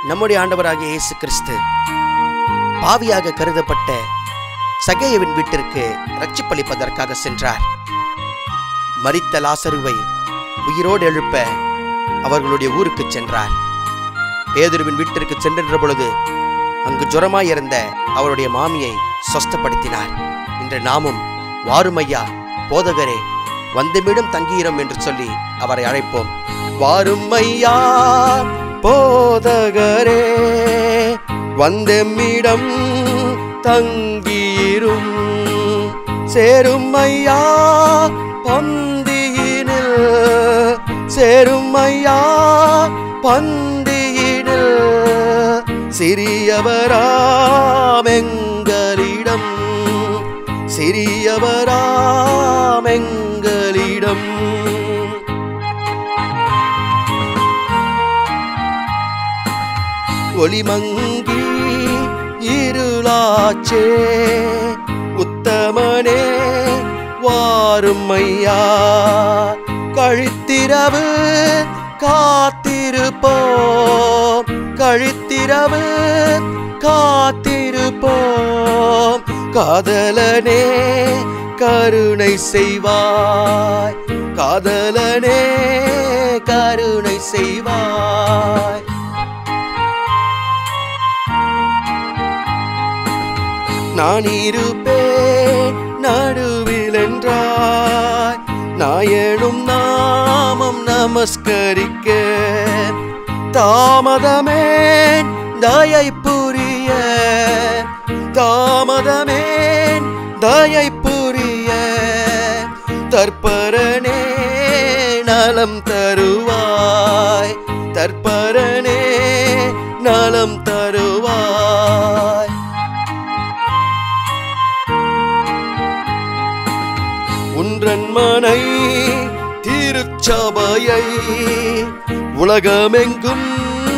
நம்முடைய ஆண்டவராகிய இயேசு கிறிஸ்து பாவியாக கருதப்பட்ட சகேயவின் வீட்டிற்கு ரட்சிப்பளிப்பதற்காக சென்றார் மரித்த லாசருவை உயிரோடு எழுப்ப அவர்களுடைய ஊருக்கு சென்றார் பேதுருவின் வீட்டிற்கு சென்றென்ற பொழுது அங்கு ஜுரமாயிருந்த அவருடைய மாமியை சொஸ்தப்படுத்தினார் இன்று நாமும் வாருமையா போதகரே வந்தமிடம் தங்கியிரும் என்று சொல்லி அவரை அழைப்போம் வாருமையா போதகரே வந்தமிடம் தங்கியிரும் சேருமையா பந்தியினில் சேருமையா பந்தியினில் சிறியவராமெங்களிடம் சிறியவராமெங்களிடம் ஒளிமங்கி இருளாச்சே உத்தமனே வாருமையா கழித்திரவு காத்திருப்போம் கழித்திரவு காத்திருப்போம் காதலனே கருணை செய்வாய் காதலனே கருணை செய்வாய் நான் இருப்பேன் நடுவில் என்றாய் நாயனும் நாமம் நமஸ்கரிக்க தாமதமே தயை புரிய தாமதமே தயை புரிய தற்பரனே நலம் தருவாய் தற்பரனே நலம் தருவாய் உன்றன்மனை திருச்சபையை உலகமெங்கும்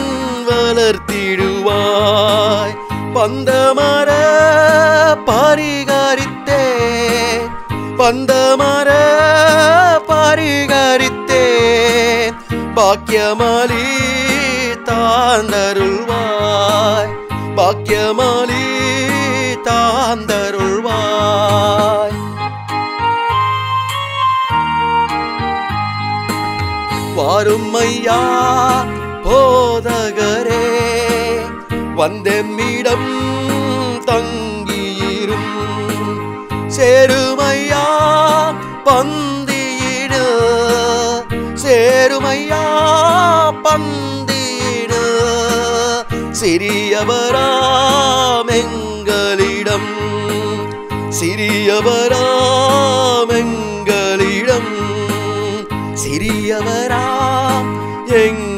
வளர்த்திடுவாய் பந்தமர பரிகரித்தே பந்தமர பரிகரித்தே பாக்கியமாலி தாந்தருள்வாய் பாக்கியமாலி தாந்தருள்வாய் வாரும் ஐயா போதகரே வந்தெம்மிடம் தங்கியிரும் சேருமையா பந்தியிடு சேருமையா பந்தியிடு சிறியவராமெங்களிடம் சிறியவராமெங்களிடம் சிறியவராம் எங்கள்